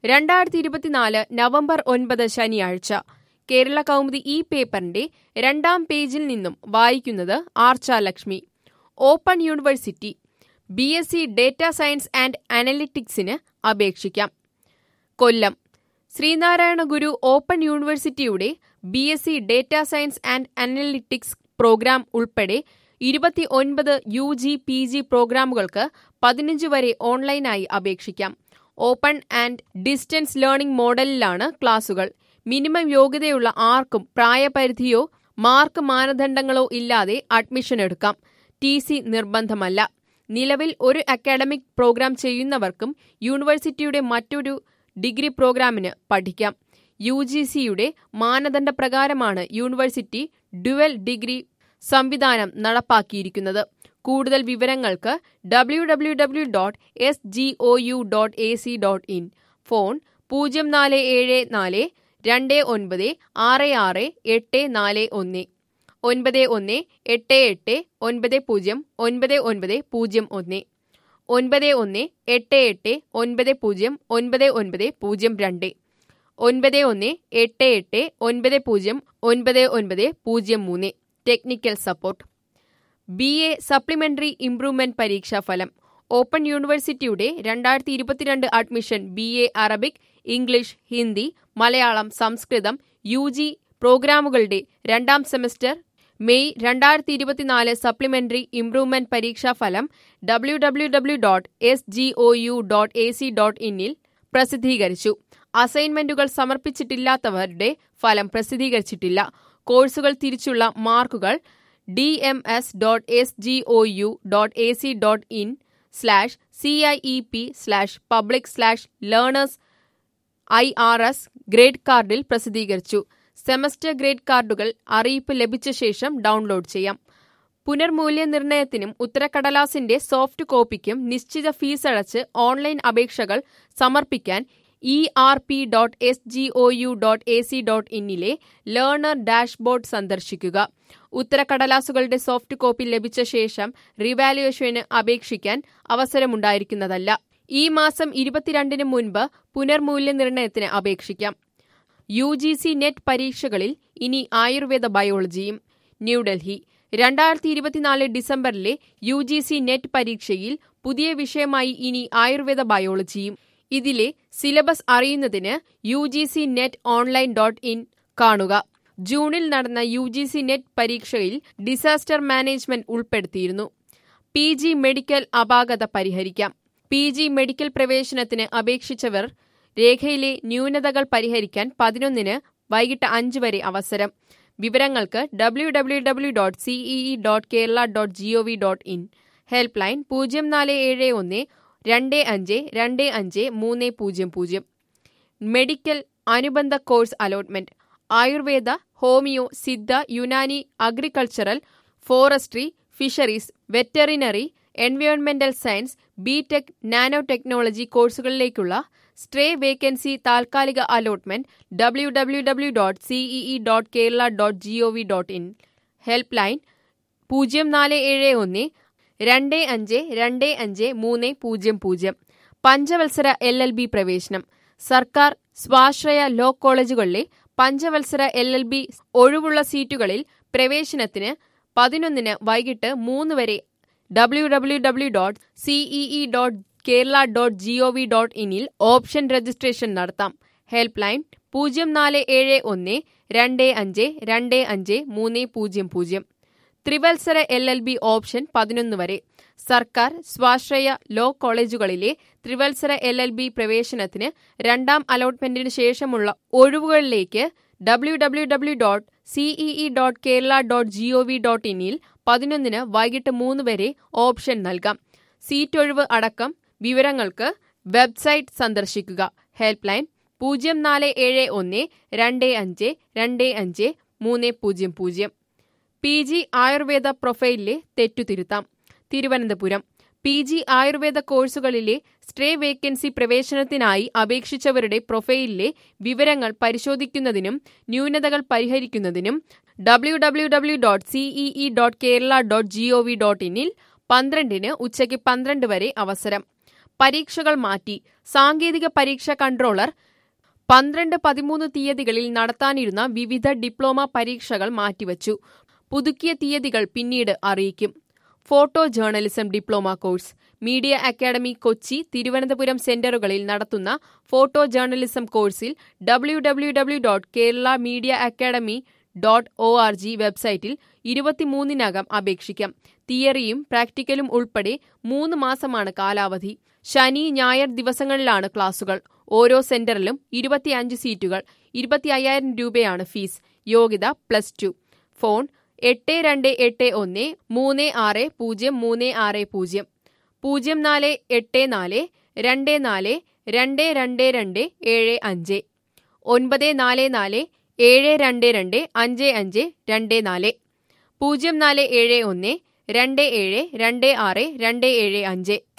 രണ്ടായിരത്തി ഇരുപത്തിനാല് നവംബർ ഒൻപത് ശനിയാഴ്ച കേരള കൗമുദി ഈ പേപ്പറിന്റെ രണ്ടാം പേജിൽ നിന്നും വായിക്കുന്നത് Archa Lakshmi open university B S C data science and അനലിറ്റിക്സിന് അപേക്ഷിക്കാം കൊല്ലം ശ്രീനാരായണ ഗുരു ഓപ്പൺ യൂണിവേഴ്സിറ്റിയുടെ B S C data science and analytics program ഉൾപ്പെടെ ഇരുപത്തി ഒൻപത് യു ജി പി ജി പ്രോഗ്രാമുകൾക്ക് പതിനഞ്ച് വരെ ഓൺലൈനായി അപേക്ഷിക്കാം ഓപ്പൺ ആൻഡ് ഡിസ്റ്റൻസ് ലേണിംഗ് മോഡലിലാണ് ക്ലാസുകൾ മിനിമം യോഗ്യതയുള്ള ആർക്കും പ്രായപരിധിയോ മാർക്ക് മാനദണ്ഡങ്ങളോ ഇല്ലാതെ അഡ്മിഷൻ എടുക്കാം ടി സി നിർബന്ധമല്ല നിലവിൽ ഒരു അക്കാഡമിക് പ്രോഗ്രാം ചെയ്യുന്നവർക്കും യൂണിവേഴ്സിറ്റിയുടെ മറ്റൊരു ഡിഗ്രി പ്രോഗ്രാമിന് പഠിക്കാം യു ജി സിയുടെ മാനദണ്ഡപ്രകാരമാണ് യൂണിവേഴ്സിറ്റി ഡ്യുവൽ ഡിഗ്രി സംവിധാനം നടപ്പാക്കിയിരിക്കുന്നത് കൂടുതൽ വിവരങ്ങൾക്ക് W W W dot S G O U dot A C dot in phone പൂജ്യം നാല് ഏഴ് നാല് രണ്ട് ഒൻപത് ആറ് ആറ് എട്ട് നാല് ഒന്ന് ഒൻപത് ഒന്ന് എട്ട് എട്ട് ഒൻപത് പൂജ്യം ഒൻപത് ഒൻപത് പൂജ്യം ഒന്ന് ഒൻപത് ഒന്ന് എട്ട് എട്ട് ഒൻപത് പൂജ്യം ഒൻപത് ഒൻപത് പൂജ്യം രണ്ട് ഒൻപത് ഒന്ന് എട്ട് എട്ട് ഒൻപത് പൂജ്യം ഒൻപത് ഒൻപത് പൂജ്യം മൂന്ന് technical support B A supplementary improvement പരീക്ഷാ ഫലം ഓപ്പൺ യൂണിവേഴ്സിറ്റിയുടെ രണ്ടായിരത്തി ഇരുപത്തിരണ്ട് admission B A Arabic English Hindi Malayalam Samskritam U G പ്രോഗ്രാമുകളുടെ രണ്ടാം സെമസ്റ്റർ മെയ് രണ്ടായിരത്തി ഇരുപത്തിനാല് സപ്ലിമെന്ററി ഇംപ്രൂവ്മെന്റ് പരീക്ഷാ ഫലം W W W dot S G O U dot A C dot ഇന്നിൽ പ്രസിദ്ധീകരിച്ചു അസൈൻമെന്റുകൾ സമർപ്പിച്ചിട്ടില്ലാത്തവരുടെ ഫലം പ്രസിദ്ധീകരിച്ചിട്ടില്ല കോഴ്സുകൾ തിരിച്ചുള്ള മാർക്കുകൾ D M S dot S G O U dot A C dot in slash C I E P slash public slash learners I R S grade കാർഡിൽ പ്രസിദ്ധീകരിച്ചു സെമസ്റ്റർ ഗ്രേഡ് കാർഡുകൾ അറിയിപ്പ് ലഭിച്ച ശേഷം ഡൗൺലോഡ് ചെയ്യാം പുനർമൂല്യനിർണ്ണയത്തിനും ഉത്തരക്കടലാസിന്റെ സോഫ്റ്റ് കോപ്പിക്കും നിശ്ചിത ഫീസ് അടച്ച് online അപേക്ഷകൾ സമർപ്പിക്കാൻ E R P dot S G O U dot A C dot ഇന്നിലെ ലേണർ ഡാഷ്ബോർഡ് സന്ദർശിക്കുക ഉത്തരക്കടലാസുകളുടെ സോഫ്റ്റ് കോപ്പി ലഭിച്ച ശേഷം റിവാലുവേഷന് അപേക്ഷിക്കാൻ അവസരമുണ്ടായിരിക്കുന്നതല്ല ഈ മാസം ഇരുപത്തിരണ്ടിന് മുൻപ് പുനർമൂല്യനിർണ്ണയത്തിന് അപേക്ഷിക്കാം യു ജി സി നെറ്റ് പരീക്ഷകളിൽ ഇനി ആയുർവേദ ബയോളജിയും ന്യൂഡൽഹി രണ്ടായിരത്തി ഇരുപത്തിനാല് ഡിസംബറിലെ യു ജി സി നെറ്റ് പരീക്ഷയിൽ പുതിയ വിഷയമായി ഇനി ആയുർവേദ ബയോളജിയും ഇതിലെ സിലബസ് അറിയുന്നതിന് U G C net online dot in കാണുക ജൂണിൽ നടന്ന യു ജി സി നെറ്റ് പരീക്ഷയിൽ ഡിസാസ്റ്റർ മാനേജ്മെന്റ് ഉൾപ്പെടുത്തിയിരുന്നു പി ജി മെഡിക്കൽ അപാകത പരിഹരിക്കാം പി ജി മെഡിക്കൽ പ്രവേശനത്തിന് അപേക്ഷിച്ചവർ രേഖയിലെ ന്യൂനതകൾ പരിഹരിക്കാൻ പതിനൊന്നിന് വൈകിട്ട് അഞ്ച് വരെ അവസരം വിവരങ്ങൾക്ക് W W W dot C E E dot Kerala dot G O V dot in helpline പൂജ്യം നാല് ഏഴ് ഒന്ന് രണ്ട് അഞ്ച് രണ്ട് അഞ്ച് മൂന്ന് പൂജ്യം പൂജ്യം മെഡിക്കൽ അനുബന്ധ course allotment Ayurveda homeo Siddha Unani agricultural forestry fisheries veterinary എൻവയോൺമെന്റൽ science B tech nano technology കോഴ്സുകളിലേക്കുള്ള സ്ട്രേ വേക്കൻസി താൽക്കാലിക allotment W W W dot C E E dot Kerala dot G O V dot in helpline പൂജ്യം നാല് ഏഴ് ഒന്ന് രണ്ട് അഞ്ച് രണ്ട് അഞ്ച് മൂന്ന് പൂജ്യം പൂജ്യം പഞ്ചവത്സര എൽ എൽ ബി പ്രവേശനം സർക്കാർ സ്വാശ്രയ ലോ കോളേജുകളിലെ പഞ്ചവത്സര എൽ എൽ ബി ഒഴിവുള്ള സീറ്റുകളിൽ പ്രവേശനത്തിന് പതിനൊന്നിന് വൈകിട്ട് മൂന്ന് വരെ W W W dot C E E dot Kerala dot G O V dot ഇനിൽ ഓപ്ഷൻ രജിസ്ട്രേഷൻ നടത്താം ഹെൽപ്പ് ലൈൻ പൂജ്യം നാല് ഏഴ് ഒന്ന് രണ്ട് അഞ്ച് രണ്ട് അഞ്ച് മൂന്ന് പൂജ്യം പൂജ്യം ത്രിവത്സര എൽ എൽ ബി ഓപ്ഷൻ പതിനൊന്ന് വരെ സർക്കാർ സ്വാശ്രയ ലോ കോളേജുകളിലെ ത്രിവത്സര എൽ എൽ ബി പ്രവേശനത്തിന് രണ്ടാം അലോട്ട്മെന്റിന് ശേഷമുള്ള ഒഴിവുകളിലേക്ക് W W W dot C E E dot Kerala dot G O V dot ഇനിൽ പതിനൊന്നിന് വൈകിട്ട് മൂന്ന് വരെ ഓപ്ഷൻ നൽകാം സീറ്റ് ഒഴിവ് അടക്കം വിവരങ്ങൾക്ക് വെബ്സൈറ്റ് സന്ദർശിക്കുക ഹെൽപ്പ് ലൈൻ പൂജ്യം നാല് ഏഴ് ഒന്ന് രണ്ട് അഞ്ച് രണ്ട് അഞ്ച് മൂന്ന് പൂജ്യം പൂജ്യം പി ജി ആയുർവേദ പ്രൊഫൈലിലെ തെറ്റുതിരുത്താം തിരുവനന്തപുരം പി ജി ആയുർവേദ കോഴ്സുകളിലെ സ്ട്രേ വേക്കൻസി പ്രവേശനത്തിനായി അപേക്ഷിച്ചവരുടെ പ്രൊഫൈലിലെ വിവരങ്ങൾ പരിശോധിക്കുന്നതിനും ന്യൂനതകൾ പരിഹരിക്കുന്നതിനും W W W dot C E E dot Kerala dot G O V dot ഇനിൽ പന്ത്രണ്ടിന് ഉച്ചയ്ക്ക് പന്ത്രണ്ട് വരെ അവസരം പരീക്ഷകൾ മാറ്റി സാങ്കേതിക പരീക്ഷ കൺട്രോളർ പന്ത്രണ്ട് പതിമൂന്ന് തീയതികളിൽ നടത്താനിരുന്ന വിവിധ ഡിപ്ലോമ പരീക്ഷകൾ മാറ്റിവച്ചു പുതുക്കിയ തീയതികൾ പിന്നീട് അറിയിക്കും photo journalism diploma course media academy Kochi Thiruvananthapuram സെന്ററുകളിൽ നടത്തുന്ന ഫോട്ടോ ജേർണലിസം കോഴ്സിൽ W W W dot Kerala media academy dot O R G വെബ്സൈറ്റിൽ ഇരുപത്തിമൂന്നിനകം അപേക്ഷിക്കാം തിയറിയും പ്രാക്ടിക്കലും ഉൾപ്പെടെ മൂന്ന് മാസമാണ് കാലാവധി ശനി ഞായർ ദിവസങ്ങളിലാണ് ക്ലാസുകൾ ഓരോ സെന്ററിലും ഇരുപത്തിയഞ്ച് സീറ്റുകൾ ഇരുപത്തി അയ്യായിരം രൂപയാണ് ഫീസ് യോഗ്യത പ്ലസ് ടു ഫോൺ എട്ട് രണ്ട് എട്ട് ഒന്ന് മൂന്ന് ആറ് പൂജ്യം മൂന്ന് ആറ് പൂജ്യം പൂജ്യം നാല് എട്ട് നാല് രണ്ട് നാല് രണ്ട് രണ്ട് രണ്ട് ഏഴ് അഞ്ച് ഒൻപത് നാല് നാല് ഏഴ് രണ്ട് രണ്ട് അഞ്ച് അഞ്ച് രണ്ട് നാല് പൂജ്യം നാല് ഏഴ് ഒന്ന് രണ്ട് ഏഴ് രണ്ട് ആറ് രണ്ട് ഏഴ് അഞ്ച്